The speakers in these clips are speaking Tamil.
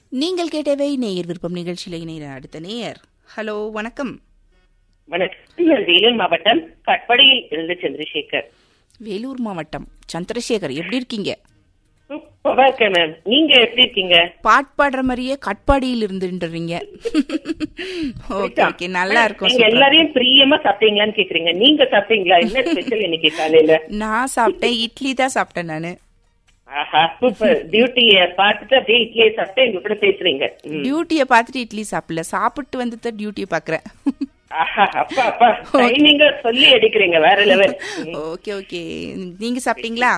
நீங்கள் கேட்டவை நேயர் விருப்பம் நிகழ்ச்சியில் இணைய அடுத்த நேயர் ஹலோ வணக்கம் வணக்கம் நான் வேலூர் மாவட்டம் கட்படியில் இருந்து சந்திரசேகர் வேலூர் மாவட்டம் சந்திரசேகர் எப்படி இருக்கீங்க சூப்பரா இருக்கேன் மேம் நீங்க எப்படி இருக்கீங்க பாட் பாடுற மாதிரியே கட்பாடியில் இருந்துன்றீங்க ஓகே ஓகே நல்லா இருக்கும் நீங்க சூப்பரா. எல்லாரையும் பிரியமா சாப்பிட்டீங்களான்னு கேக்குறீங்க நீங்க சாப்பிட்டீங்களா என்ன ஸ்பெஷல் இன்னைக்கு காலையில நான் சாப்பிட்டேன் இட்லி தான் சாப்பிட்டேன் நானு ஆஹா சூப்பர் டியூட்டிய பார்த்துட்டு அப்படியே இட்லியை சாப்பிட்டு எங்க கூட பேசுறீங்க ம். டியூட்டியை பார்த்துட்டு இட்லி சாப்பிடல சாப்பிட்டு வந்து தான் டியூட்டியை பார்க்குறேன் ஆஹா அப்பா அப்பா டைமிங்க சொல்லி அடிக்கிறீங்க வேற லெவல் ஓகே ஓகே நீங்க சாப்பிட்டீங்களா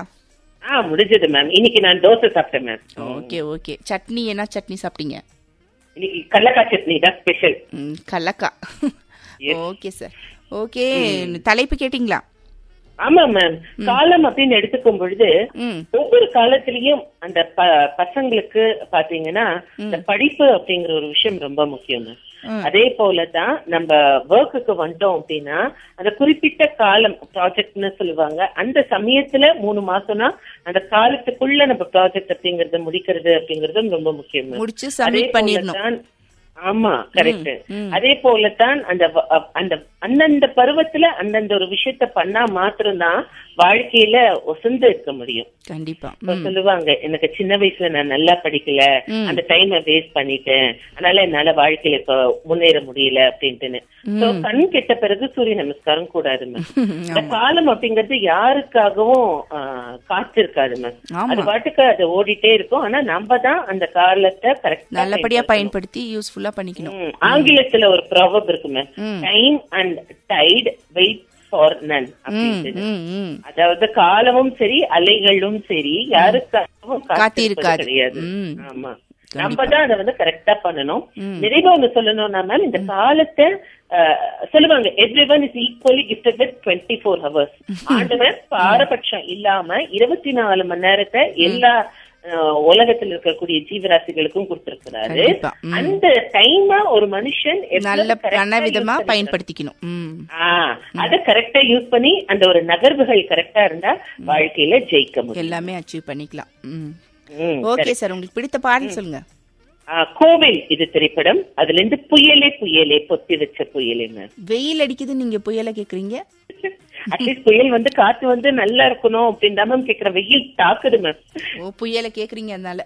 ஆ முடிஞ்சது மேம் இன்னைக்கு நான் தோசை சாப்பிட்டேன் மேம் ஓகே ஓகே சட்னி என்ன சட்னி சாப்பிட்டீங்க இன்னைக்கு கடலக்காய் சட்னி தான் ஸ்பெஷல் ம், கல்லக்கா Yes. ஓகே சார் ஓகே தலைப்பு கேட்டிங்களா ஆமா மேம் காலம் அப்படின்னு எடுத்துக்கும் பொழுது ம் ஒவ்வொரு காலத்திலயும் அந்த ப- பசங்களுக்கு பாத்தீங்கன்னா இந்த படிப்பு அப்படிங்கிற ஒரு விஷயம் ரொம்ப முக்கியம் மேம். ம். அதே போலதான் நம்ம ஒர்க்குக்கு வந்துட்டோம் அப்படின்னா அந்த குறிப்பிட்ட காலம் ப்ராஜெக்ட்னு சொல்லுவாங்க அந்த சமயத்துல மூணு மாசம்னா அந்த காலத்துக்குள்ள நம்ம ப்ராஜெக்ட் அப்படிங்கறத முடிக்கிறது அப்படிங்கறதும் ரொம்ப முக்கியம் மேம். முடிச்சு அதே சப்மிட் பண்ணிடணும் போலத்தான் ஆமா கரெக்ட் ம். அதே போலத்தான் அந்த வ- அ- அந்த அந்தந்த பருவத்துல அந்தந்த ஒரு விஷயத்த பண்ணா மாத்திரம்தான் வாழ்க்கையில ஒசந்து இருக்க முடியும் கண்டிப்பா இப்ப ம் சொல்லுவாங்க எனக்கு சின்ன வயசுல நான் நல்லா படிக்கல ம். அந்த டைமை வேஸ்ட் பண்ணிட்டேன் அதனால என்னால வாழ்க்கையில இப்ப முன்னேற முடியல அப்படின்ட்டுன்னு So, கண் கெட்ட பிறகு சூரிய நமஸ்காரம் கூடாது மேம் இந்த காலம் அப்படிங்கிறது யாருக்காகவும் ஆஹ், காத்திருக்காது மேம் ஆமா. அது பாட்டுக்கு அது ஓடிட்டே இருக்கும் ஆனா நம்ம தான் அந்த காலத்தை கரெக்டா நல்லபடியா பயன்படுத்தி யூஸ்ஃபுல்லா பண்ணிக்கணும் ம், ஆங்கிலத்துல ஒரு ப்ராவப் இருக்கு மேம் ம். Time and tide wait for none ம் அப்படின்னு ம் ம் அதாவது காலமும் சரி அலைகளும் சரி யாருக்காகவும் காத்திருக்காது. காத்திருக்காது கிடையாது ம். ஆமா நம்ம தான் அதை வந்து கரெக்டா பண்ணணும் ம். நிறைவா ஒண்ணு சொல்லணும்னா மேம் இந்த காலத்தை அஹ், சொல்லுவாங்க everyone is equally gifted with twenty four hours ஆண்டவன் பாரபட்சம் இல்லாம இருபத்தி நாலு மணி நேரத்தை எல்லா அஹ், உலகத்துல இருக்கக்கூடிய ஜீவராசிகளுக்கும் கொடுத்திருக்கிறாரு கண்டிப்பா. ம். அந்த டைம ஒரு மனுஷன் எவ்வளவு நல்ல correct ஆ நல்ல விதமா use பண்ணிக்கிறான். பயன்படுத்திக்கணும் ம் ஆ, அத கரெக்டா யூஸ் பண்ணி அந்த ஒரு நகர்வுகள் கரெக்டா இருந்தா வாழ்க்கையில ஜெயிக்க முடியும் எல்லாமே அச்சீவ் பண்ணிக்கலாம் ம் ம், ஓகே சார் உங்களுக்கு பிடித்த பாடல் சொல்லுங்க ஆ, கோவில் இது திரைப்படம் அதுல இருந்து புயலே புயலே பொத்தி வச்ச புயலேன்னு வெயில் அடிக்குது நீங்க புயல கேக்குறீங்க அட்லீஸ்ட் புயல் வந்து காத்து வந்து நல்லா இருக்கணும் அப்படின்னு தான் மேம் கேக்குற வெயில் தாக்குது மேம் ஓ புயல கேக்குறீங்க அதனால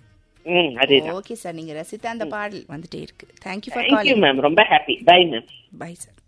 ம் அதேதான் ஓகே சார் நீங்க ரசித்த அந்த பாடல் வந்துட்டே இருக்கு thank you for thank you calling ma'am ரொம்ப happy bye ma'am bye sir